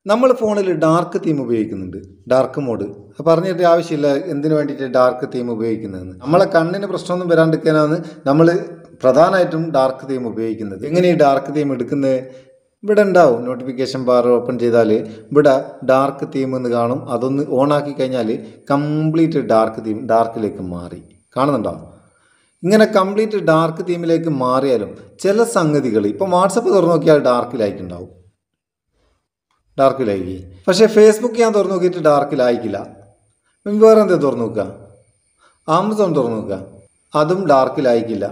നമ്മൾ ഫോണിൽ dark theme ഉപയോഗിക്കുന്നുണ്ട് ഡാർക്ക് മോഡ് അത് പറഞ്ഞിട്ട് ആവശ്യമില്ല എന്തിനു വേണ്ടിയിട്ട് ഡാർക്ക് തീം ഉപയോഗിക്കുന്നതെന്ന് നമ്മളെ കണ്ണിന് പ്രശ്നമൊന്നും വരാണ്ടിരിക്കാനാണ് നമ്മൾ പ്രധാനമായിട്ടും ഡാർക്ക് തീം ഉപയോഗിക്കുന്നത് എങ്ങനെ ഈ ഡാർക്ക് തീം എടുക്കുന്നത് ഇവിടെ ഉണ്ടാവും നോട്ടിഫിക്കേഷൻ ബാർ ഓപ്പൺ ചെയ്താൽ ഇവിടെ ഡാർക്ക് തീം എന്ന് കാണും അതൊന്ന് ഓൺ ആക്കി കഴിഞ്ഞാൽ കംപ്ലീറ്റ് ഡാർക്ക് തീം ഡാർക്കിലേക്ക് മാറി കാണുന്നുണ്ടോ ഇങ്ങനെ കംപ്ലീറ്റ് ഡാർക്ക് തീമിലേക്ക് മാറിയാലും ചില സംഗതികൾ ഇപ്പം വാട്സപ്പ് തുറന്നു നോക്കിയാൽ ഡാർക്കിലായിട്ടുണ്ടാവും ഡാർക്കിലായി പക്ഷേ ഫേസ്ബുക്ക് ഞാൻ തുറന്നു നോക്കിയിട്ട് ഡാർക്കിലായിക്കില്ല വേറെ എന്താ തുറന്നു നോക്കുക ആമസോൺ തുറന്നു നോക്കുക അതും ഡാർക്കിലായിക്കില്ല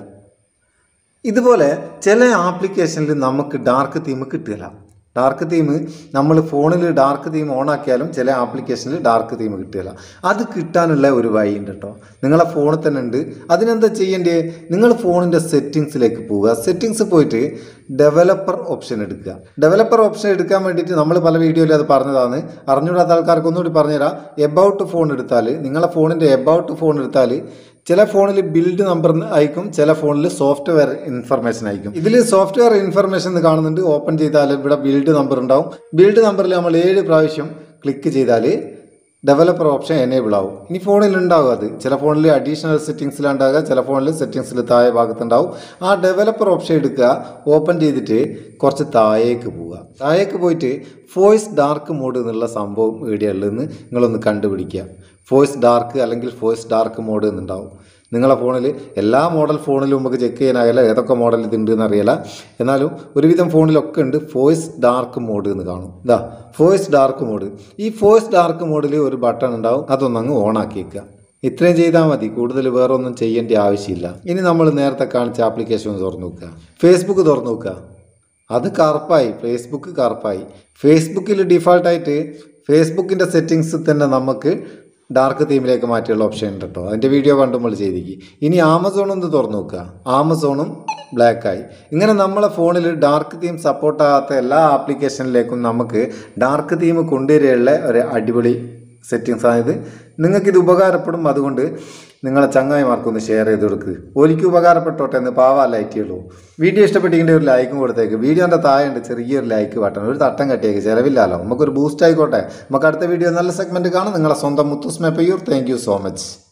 ഇതുപോലെ ചില ആപ്ലിക്കേഷനിൽ നമുക്ക് ഡാർക്ക് തീം കിട്ടില്ല ഡാർക്ക് തീം നമ്മൾ ഫോണിൽ ഡാർക്ക് തീം ഓൺ ആക്കിയാലും ചില ആപ്ലിക്കേഷനിൽ ഡാർക്ക് തീം കിട്ടില്ല അത് കിട്ടാനുള്ള ഒരു വഴി ഉണ്ട് കേട്ടോ നിങ്ങളെ ഫോണിൽ തന്നെ ഉണ്ട് അതിനെന്താ ചെയ്യേണ്ടത് നിങ്ങൾ ഫോണിൻ്റെ സെറ്റിങ്സിലേക്ക് പോവുക സെറ്റിങ്സ് പോയിട്ട് ഡെവലപ്പർ ഓപ്ഷൻ എടുക്കുക ഡെവലപ്പർ ഓപ്ഷൻ എടുക്കാൻ വേണ്ടിയിട്ട് നമ്മൾ പല വീഡിയോയിലും അത് പറഞ്ഞതാണ് അറിഞ്ഞൂടാത്ത ആൾക്കാർക്ക് ഒന്നുകൂടി പറഞ്ഞുതരാം എബൌട്ട് ഫോൺ എടുത്താൽ നിങ്ങളെ ഫോണിൻ്റെ എബൌട്ട് ഫോൺ എടുത്താൽ ചില ഫോണിൽ ബിൽഡ് നമ്പർ അയക്കും ചില ഫോണിൽ സോഫ്റ്റ്വെയർ ഇൻഫർമേഷൻ അയക്കും ഇതിൽ സോഫ്റ്റ്വെയർ ഇൻഫർമേഷൻ എന്ന് കാണുന്നുണ്ട് ഓപ്പൺ ചെയ്താൽ ഇവിടെ ബിൽഡ് നമ്പർ ഉണ്ടാവും ബിൽഡ് നമ്പറിൽ നമ്മൾ ഏഴ് പ്രാവശ്യം ക്ലിക്ക് ചെയ്താൽ ഡെവലപ്പർ ഓപ്ഷൻ എനേബിൾ ആവും ഇനി ഫോണിൽ ഉണ്ടാവും അത് ചില ഫോണിൽ അഡീഷണൽ സെറ്റിങ്സിലുണ്ടാകുക ചില ഫോണിൽ സെറ്റിങ്സിൽ താഴെ ഭാഗത്തുണ്ടാവും ആ ഡെവലപ്പർ ഓപ്ഷൻ എടുക്കുക ഓപ്പൺ ചെയ്തിട്ട് കുറച്ച് താഴേക്ക് പോവുക താഴേക്ക് പോയിട്ട് വോയിസ് ഡാർക്ക് മോഡ് എന്നുള്ള സംഭവം ഇവിടെയുള്ളതെന്ന് നിങ്ങളൊന്ന് കണ്ടുപിടിക്കുക വോയിസ് ഡാർക്ക് അല്ലെങ്കിൽ വോയിസ് ഡാർക്ക് മോഡ് എന്നുണ്ടാവും നിങ്ങളെ ഫോണിൽ എല്ലാ മോഡൽ ഫോണിലും നമുക്ക് ചെക്ക് ചെയ്യാനാകില്ല ഏതൊക്കെ മോഡൽ ഇതുണ്ട് എന്നറിയില്ല എന്നാലും ഒരുവിധം ഫോണിലൊക്കെ ഉണ്ട് വോയിസ് ഡാർക്ക് മോഡ് എന്ന് കാണും ഇതാ വോയിസ് ഡാർക്ക് മോഡ് ഈ വോയിസ് ഡാർക്ക് മോഡിൽ ഒരു ബട്ടൺ ഉണ്ടാവും അതൊന്നങ്ങ് ഓൺ ആക്കി വെക്കുക ഇത്രയും ചെയ്താൽ മതി കൂടുതൽ വേറെ ഒന്നും ചെയ്യേണ്ട ആവശ്യമില്ല ഇനി നമ്മൾ നേരത്തെ കാണിച്ച ആപ്ലിക്കേഷൻ തുറന്നു നോക്കുക ഫേസ്ബുക്ക് തുറന്നു നോക്കുക അത് കറുപ്പായി ഫേസ്ബുക്ക് കറുപ്പായി ഫേസ്ബുക്കിൽ ഡിഫാൾട്ടായിട്ട് ഫേസ്ബുക്കിൻ്റെ സെറ്റിങ്സ് തന്നെ നമുക്ക് ഡാർക്ക് തീമിലേക്ക് മാറ്റിയുള്ള ഓപ്ഷൻ ഉണ്ട് കേട്ടോ അതിൻ്റെ വീഡിയോ കണ്ട് നമ്മൾ ചെയ്തിരിക്കും ഇനി ആമസോൺ ഒന്ന് തുറന്നു നോക്കുക ആമസോണും ബ്ലാക്കായി ഇങ്ങനെ നമ്മളെ ഫോണിൽ ഡാർക്ക് തീം സപ്പോർട്ടാകാത്ത എല്ലാ ആപ്ലിക്കേഷനിലേക്കും നമുക്ക് ഡാർക്ക് തീം കൊണ്ടുവരികയുള്ള ഒരു അടിപൊളി സെറ്റിങ്സ് ആയത് നിങ്ങൾക്കിത് ഉപകാരപ്പെടും അതുകൊണ്ട് നിങ്ങളെ ചങ്ങായിമാർക്കൊന്ന് ഷെയർ ചെയ്ത് കൊടുക്കുക ഒരിക്കലും ഉപകാരപ്പെട്ടോട്ടെ എന്ന് പാവാ ലൈറ്റുള്ളൂ വീഡിയോ ഇഷ്ടപ്പെട്ടെങ്കിൽ ഒരു ലൈക്കും കൊടുത്തേക്ക് വീഡിയോൻ്റെ താഴെയുണ്ട് ചെറിയൊരു ലൈക്ക് ബട്ടൺ ഒരു തട്ടം കട്ടിയേക്ക് ചിലവില്ലല്ലോ നമുക്കൊരു ബൂസ്റ്റ് ആയിക്കോട്ടെ നമുക്ക് അടുത്ത വീഡിയോ നല്ല സെഗ്മെൻറ്റ് കാണാം നിങ്ങളെ സ്വന്തം മുത്തുസ്മ പയ്യൂർ താങ്ക് യു സോ മച്ച്